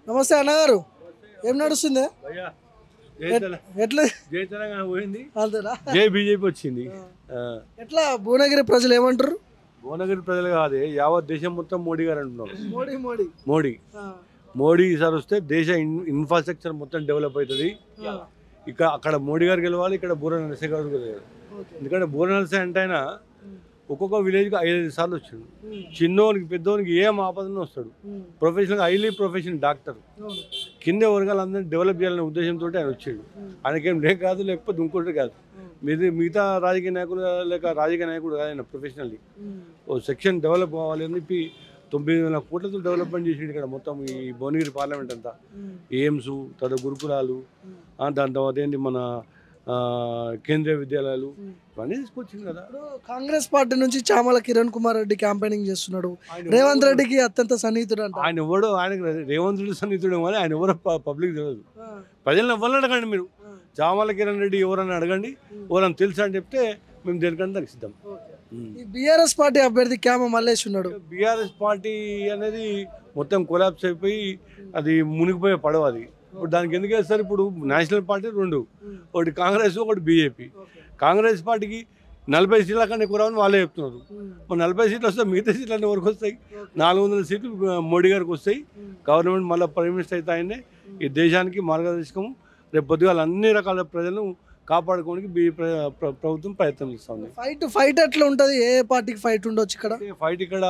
నమస్తే అన్నగారు ఏం నడుస్తుంది భయ్యా, జై తెల- ఎట్లా జై తెలంగాణ పోయింది అంతేనా జై బీజేపీ వచ్చింది ఆ, ఎట్లా భువనగిరి ప్రజలు ఏమంటారు భువనగిరి ప్రజలు కాదే యావత్ దేశం మొత్తం మోడీ గారు అంటున్నారు మోడీ మోడీ మోడీ ఆ, మోడీ ఈసారి వస్తే దేశ ఇన్- ఇన్ఫ్రాస్ట్రక్చర్ మొత్తం డెవలప్ అవుతుంది ఆ, ఇక్కడ అక్కడ మోడీ గారు గెలవాలి ఇక్కడ బూర నరసే గారు గెలవాలి ఓకే. ఎందుకంటే బూర నరసే అంటే ఆయన ఉమ్, ఒక్కొక్క విలేజ్కి ఐదైదు సార్లు వచ్చాడు ఉమ్, చిన్నోనికి పెద్దోనికి ఏం ఆపదన వస్తాడు um, professional highly profession doctor అవును. కింద వర్గాలందరినీ డెవలప్ చేయాలనే ఉద్దేశంతో ఆయన వచ్చాడు ఉమ్, ఆయనకేం లేక కాదు లేకపోతే ఇంకోటి కాదు ఉమ్, మీది మిగతా రాజకీయ నాయకులు లేక రాజకీయ నాయకుడు కాదు ఆయన ప్రొఫెషనల్లీ ఉమ్, ఓ సెక్షన్ డెవలప్ కావాలి అని చెప్పి తొమ్మిది వేల కోట్లతో డెవలప్మెంట్ చేసిండు ఇక్కడ మొత్తం ఈ భువనగిరి పార్లమెంట్ అంతా ఉమ్, ఎయిమ్స్ తర్వాత గురుకులాలు ఉమ్. ఆ, దాని తర్వాత ఏంటి మన ఆ, కేంద్రీయ విద్యాలయాలు ఉమ్. ఇవన్నీ తీసుకొచ్చింది కదా ఇప్పుడు కాంగ్రెస్ పార్టీ నుంచి చామల కిరణ్ కుమార్ రెడ్డి క్యాంపెయినింగ్ చేస్తున్నాడు ఆయన రేవంత్ ఎవడు- రెడ్డికి అత్యంత సన్నిహితుడు అంట ఆయన ఎవడు ఆయనకు రేవంత్ రెడ్డి సన్నిహితుడు కానీ ఆయన ఎవరో పబ్లిక్ తెలియదు ఆ, ప్రజలను ఎవరిని అడగండి మీరు ఆ, చామల కిరణ్ రెడ్డి ఎవరని అడగండి ఉమ్, ఎవరని తెలుసా అని చెప్తే మేము దేనికంటే దానికి సిద్ధం ఓకే. ఉమ్. ఈ బీఆర్ఎస్ పార్టీ అభ్యర్థి క్యామ మల్లేష్ ఉన్నాడు బీఆర్ఎస్ పార్టీ అనేది మొత్తం కొలాప్స్ అయిపోయి అది మునిగిపోయే పడవ అది ఇప్పుడు దానికి ఎందుకు వేస్తారు ఇప్పుడు నేషనల్ పార్టీ రెండు ఉమ్, ఒకటి కాంగ్రెస్ ఒకటి బీజేపీ ఓకే. కాంగ్రెస్ పార్టీకి నలభై సీట్ల కన్నా ఎక్కువ రావని వాళ్ళే చెప్తున్నారు ఉమ్, మరి నలభై సీట్లు వస్తే మిగతా సీట్లు అన్ని వరకు వస్తాయి ఓకే. నాలుగు వందల సీట్లు ఆ, మోడీ గారికి వస్తాయి ఉమ్, గవర్నమెంట్ మళ్ళీ ప్రైమ్ మినిస్టర్ అయితే ఆయనే ఈ దేశానికి మార్గదర్శకం రేపు పొద్దుగాల అన్ని రకాల ప్రజలను కాపాడుకోవడానికి బీ ప్ర- ప్ర- ప్రభుత్వం ప్రయత్నం చేస్తుంది ఫైట్ ఫైట్ ఎట్లా ఉంటది ఏ పార్టీకి ఫైట్ ఉండొచ్చు ఇక్కడ అంటే ఫైట్ ఇక్కడ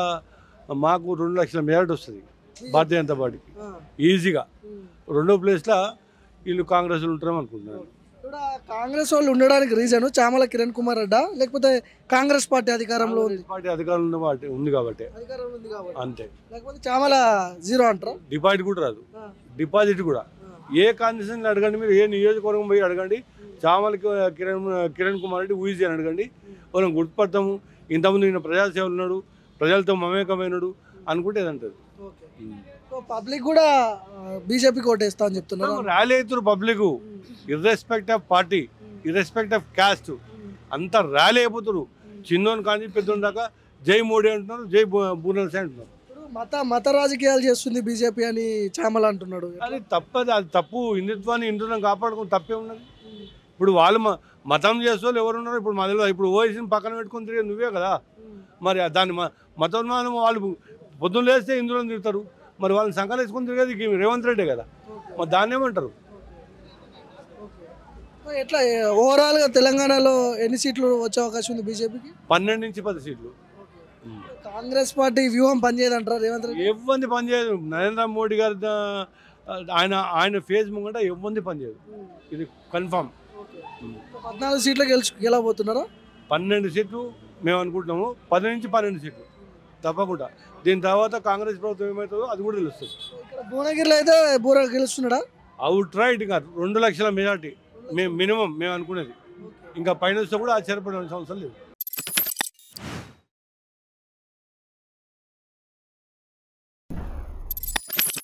మాకు రెండు లక్షల మెజార్టీ వస్తుంది భారతీయ జనతా పార్టీకి ఆ, ఈజీగా ఉమ్. రెండో ప్లేస్లో వీళ్ళు కాంగ్రెస్ ఉంటారేమో అనుకుంటున్నాను ఇక్కడ కాంగ్రెస్ వాళ్ళు ఉండడానికి రీజన్ చామల కిరణ్ కుమార్ రెడ్డా లేకపోతే కాంగ్రెస్ పార్టీ అధికారంలో ఉంది కాంగ్రెస్ పార్టీ అధికారం ఉన్న పార్టీ ఉంది కాబట్టి అధికారంలో ఉంది కాబట్టి అంతే లేకపోతే చామల జీరో అంటారా డిపాజిట్ కూడా రాదు ఆ, డిపాజిట్ కూడా ఆ, ఏ కాన్స్టిట్యూషన్ అడగండి మీరు ఏ నియోజకవర్గం పోయి అడగండి చామల కిరణ్ కిరణ్ కుమార్ రెడ్డి ఊజీ అని అడగండి మనం గుర్తుపడతాము ఇంతకుముందు ఈయన ప్రజాసేవలు ఉన్నాడు ప్రజలతో మమేకమైనడు అనుకుంటే ఏదంటారు ఓకే. సో పబ్లిక్ కూడా బీజేపీకి ఓటేస్తా అని చెప్తున్నారు ర్యాలీ అవుతారు public irrespective of party irrespective of caste అంతా ర్యాలీ అయిపోతారు చిన్నోని కానీ పెద్దోని దాకా జై మోడీ అంటున్నారు జై బూనల్సే అంటున్నారు ఇప్పుడు మత మత రాజకీయాలు చేస్తుంది బీజేపీ అని చామల అంటున్నాడు అది తప్పది అది తప్పు హిందుత్వాన్ని హిందువులను కాపాడుకుని తప్పే ఉన్నది ఇప్పుడు వాళ్ళు మ- మతం చేసే వాళ్ళు ఎవరు ఉన్నారు ఇప్పుడు మధ్యలో ఇప్పుడు ఓవైసీని పక్కన పెట్టుకుని తిరిగి నువ్వే కదా మరి దాన్ని మ- మతోన్మానం వాళ్ళు పొద్దున్న లేస్తే హిందువులను తిరుగుతారు మరి వాళ్ళని సంఘాలు వేసుకొని తిరిగేది ఈ రేవంత్ రెడ్డి కదా మరి దాన్ని ఏమంటారు సో ఎట్లా ఓవరాల్ గా తెలంగాణలో ఎన్ని సీట్లు వచ్చే అవకాశం ఉంది బీజేపీకి పన్నెండు నుంచి పది సీట్లు కాంగ్రెస్ పార్టీ వ్యూహం పనిచేయదంటారా రేవంత్ రెడ్డి ఎవ్వంది పనిచేయదు నరేంద్ర మోడీ గారి దా- ఆయన ఆయన ఫేజ్ ముంగట ఎవ్వంది పనిచేయదు ఇది కన్ఫామ్ పద్నాలుగు సీట్లు గెలుచు గెలవబోతున్నారా పన్నెండు సీట్లు మేము అనుకుంటున్నాము పది నుంచి పన్నెండు సీట్లు తప్పకుండా దీని తర్వాత కాంగ్రెస్ ప్రభుత్వం ఏమవుతుందో అది కూడా తెలుస్తుంది ఇక్కడ భువనగిరిలో అయితే బూర గెలుస్తున్నాడా అవుట్ రైట్ ఇంకా రెండు లక్షల మెజార్టీ మేము మినిమం మేము అనుకునేది ఇంకా పైన వస్తే కూడా ఆశ్చర్యపడాల్సిన అవసరం లేదు